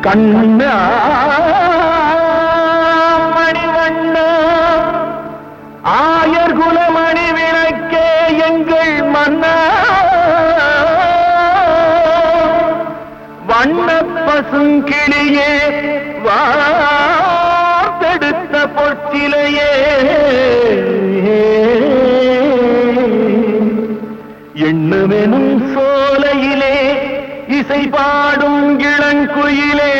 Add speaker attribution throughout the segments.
Speaker 1: கண்ணா மணிவண்ணா ஆயர் குலமணி விளக்கே எங்கள் மன்னா வண்ண பசுங்கிளியே வார்த்தெடுத்த பொற்சிலையே எண்ணுமெனும் சோலையிலே இசை பாடும் இளங்குயிலே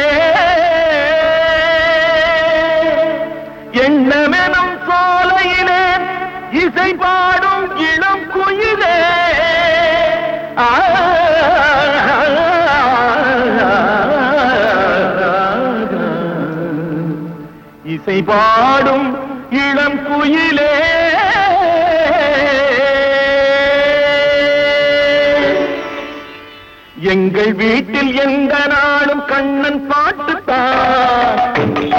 Speaker 1: எண்ணமெனும் சோலையிலே இசை பாடும் இளம் குயிலே ஆ இசை பாடும் இளம் குயிலே எங்கள் வீட்டில் எந்த நாளும் கண்ணன் பாட்டுத்தான்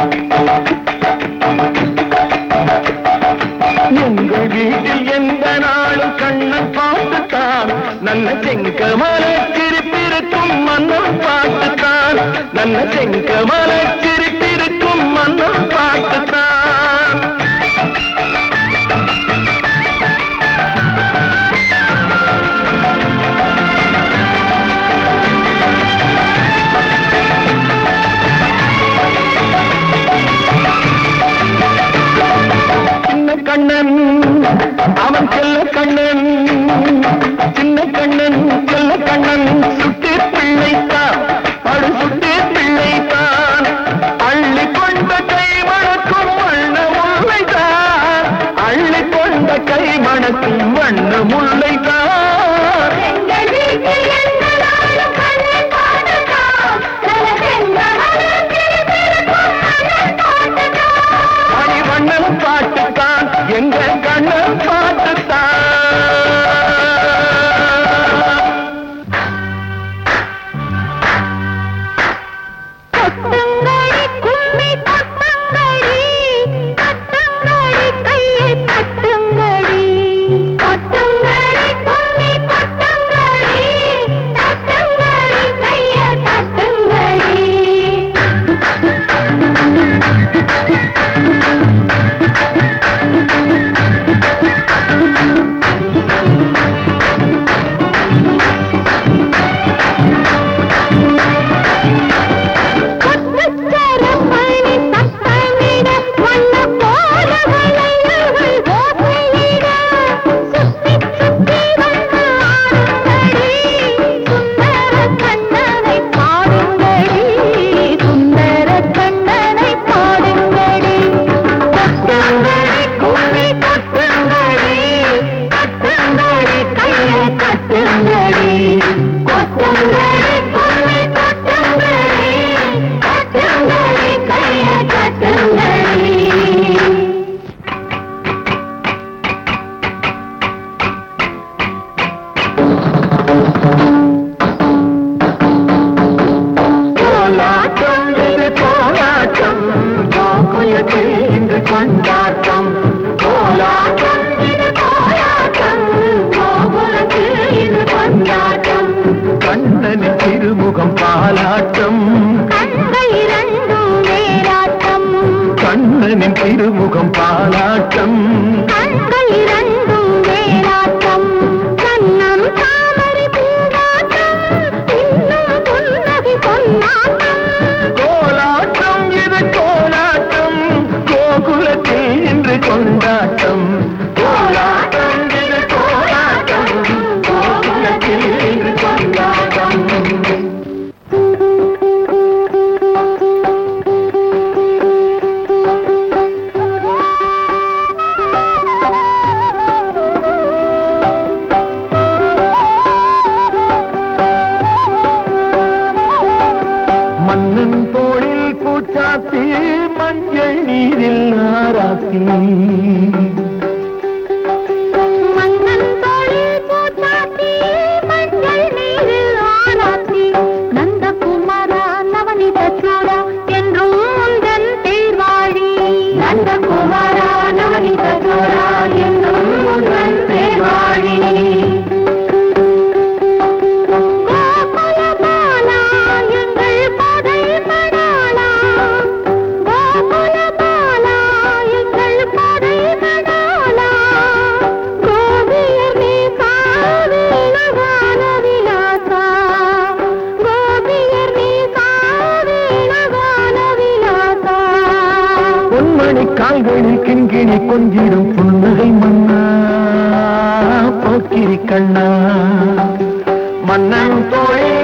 Speaker 1: எங்கள் வீட்டில் எந்த நாளும் கண்ணன் பாட்டுத்தான் நல்ல செங்கமல சிரிப்பிருக்கும் மன்னன் பாட்டுத்தான் நல்ல செங்கமல சிரிப்பிருக்கும் மன்னன் பாட்டுத்தான் சின்ன கண்ணன் அவன் செல்ல கண்ணன் சின்ன கண்ணன் செல்ல கண்ணன் சுட்டு பிள்ளைத்தான் படு சுட்டு பிள்ளைத்தான் அள்ளி கொண்ட கை மணக்கும் வண்ண முல்லைத்தான் அள்ளி கொண்ட கை மணக்கும் வண்ண முல்லைத்தான்
Speaker 2: எங்கள் வீட்டில் எந்த நாளும் கண்ணன் பாட்டுத்தான். நல்ல செங்கமலம் சிரிப்பிருக்கும் மன்னன் பாட்டுத்தான்.
Speaker 1: மணிவண்ணன் பாட்டுத்தான் எங்க கண்ணன் பாட்டுத்தான்
Speaker 2: கொட்டுங்கடி கும்மி கொட்டுங்கடி கொட்டுங்கடி கையை தட்டுங்கடி கொட்டுங்கடி கும்மி கொட்டுங்கடி தட்டுங்கடி கையை தட்டுங்கடி கொட்டுச்சரமணி சத்தமிட வண்ண போல வளையல்கள் ஓசையிட சுத்தி சுத்தி வந்து ஆடுங்கடி சுந்தர கண்ணனை பாடுங்கடி சுந்தர கண்ணனை பாடுங்கடி கொட்டுங்கடி கும்மி கொட்டுங்கடி கொட்டுங்கடி கையை கட்டுங்கடி கொட்டுங்கடி கும்மி கொட்டுங்கடி கட்டுங்கடி கையை கட்டுங்கடி
Speaker 1: கோலாட்டம் இது கோலாட்டம் கோகுலத்தில் இன்று கொண்டாட்டம் கோலாட்டம்
Speaker 2: இது கோலாட்டம் கோகுலத்தில் இது கொண்டாட்டம்
Speaker 1: கண்ணனின் திருமுகம் பாலாட்டம்
Speaker 2: கண்கள் இரண்டும் வேறாட்டம்
Speaker 1: கண்ணனின் திருமுகம் பாலாட்டம்
Speaker 2: கண்கள் இரண்டும் வேறாட்டம் கண்ணம் தாமரை பூவாட்டம் இன்னும் புன்னகை பொன்னாட்டம்
Speaker 1: கோலாட்டம் இது கோலாட்டம் கோகுலத்தில் இன்று கொண்டாட்டம் கோலாட்டம் இது கோலாட்டம் கோகுலத்தில் இன்று கொண்டாட்டம் மன்னன் தோளில் பூச்சாத்தி மஞ்சள் நீரில் ஆராத்தி
Speaker 2: மன்னன் தோளில் பூச்சாத்தி மஞ்சள் நீரில் ஆராத்தி நந்தகுமாரா நவனித சூடா என்றும் உந்தன் தேர்வாழி நந்தகுமாரா நவனித சூடா என்றும் உந்தன் தேர்வாழி கோகுலபாலா எங்கள் படை படா
Speaker 1: பொன்மணி கால்களில் கிண்கிணி கொஞ்சிடும் புன்னகை மன்னா போக்கிரி கண்ணா மன்னன் தோழே